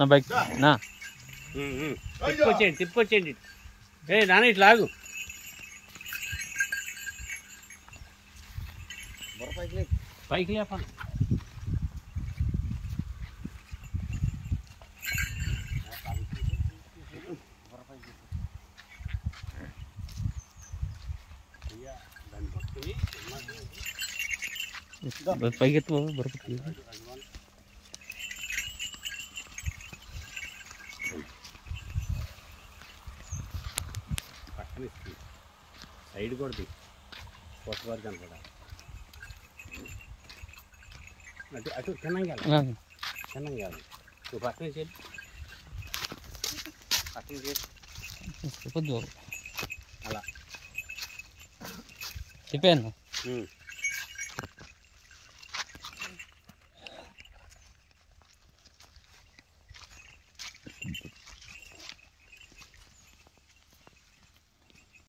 నా బైక్ నా తిప్పొచ్చేయండి తిప్పొచ్చేయండి ఏ నాన్న ఇట్లా ఆగు పైకి లేపాను పైకి ఎత్తు బాబు, బొరపతి పక్కన ఇస్తుంది సైడ్ కూడా తీ కొత్త వరకు కనపడ అటు అటు తిన్నంగా తిన్నంగా నువ్వు పక్కన చేయి పక్కన చేయి కొద్దు అలా చెప్పాను ఉమ్.